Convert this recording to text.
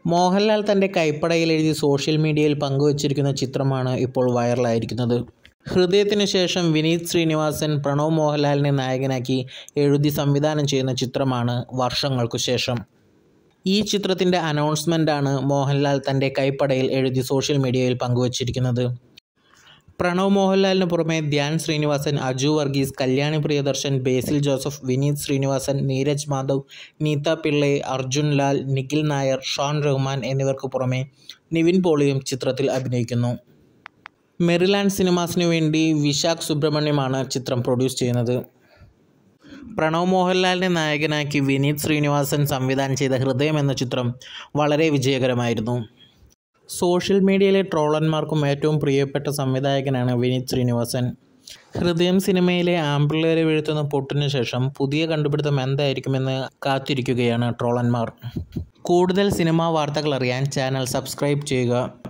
മോഹൻലാൽ തൻ്റെ കൈപ്പടയിൽ എഴുതി സോഷ്യൽ മീഡിയയിൽ പങ്കുവച്ചിരിക്കുന്ന ചിത്രമാണ് ഇപ്പോൾ വൈറലായിരിക്കുന്നത് ഹൃദയത്തിന് ശേഷം വിനീത് ശ്രീനിവാസൻ പ്രണവ് മോഹൻലാലിനെ നായകനാക്കി എഴുതി സംവിധാനം ചെയ്യുന്ന ചിത്രമാണ് വർഷങ്ങൾക്കു ശേഷം ഈ ചിത്രത്തിൻ്റെ അനൗൺസ്മെൻ്റാണ് മോഹൻലാൽ തൻ്റെ കൈപ്പടയിൽ എഴുതി സോഷ്യൽ മീഡിയയിൽ പങ്കുവച്ചിരിക്കുന്നത് പ്രണവ് മോഹൻലാലിന് പുറമെ ധ്യാൻ ശ്രീനിവാസൻ അജു വർഗീസ് കല്യാണി പ്രിയദർശൻ ബേസിൽ ജോസഫ് വിനീത് ശ്രീനിവാസൻ നീരജ് മാധവ് നീത പിള്ളെ അർജുൻ ലാൽ നിഖിൽ നായർ ഷാൻ റഹ്മാൻ എന്നിവർക്ക് പുറമെ നിവിൻ പോളിയും ചിത്രത്തിൽ അഭിനയിക്കുന്നു മെറിലാൻഡ് സിനിമാസിനു വേണ്ടി വിശാഖ് സുബ്രഹ്മണ്യമാണ് ചിത്രം പ്രൊഡ്യൂസ് ചെയ്യുന്നത് പ്രണവ് മോഹൻലാലിനെ നായകനാക്കി വിനീത് ശ്രീനിവാസൻ സംവിധാനം ചെയ്ത ഹൃദയം എന്ന ചിത്രം വളരെ വിജയകരമായിരുന്നു സോഷ്യൽ മീഡിയയിലെ ട്രോളന്മാർക്കും ഏറ്റവും പ്രിയപ്പെട്ട സംവിധായകനാണ് വിനീത് ശ്രീനിവാസൻ ഹൃദയം സിനിമയിലെ ആമ്പിള്ളേരെ വീഴ്ത്തുന്ന പൊട്ടിന് ശേഷം പുതിയ കണ്ടുപിടുത്തം എന്തായിരിക്കുമെന്ന് കാത്തിരിക്കുകയാണ് ട്രോളന്മാർ കൂടുതൽ സിനിമാ വാർത്തകൾ അറിയാൻ ചാനൽ സബ്സ്ക്രൈബ് ചെയ്യുക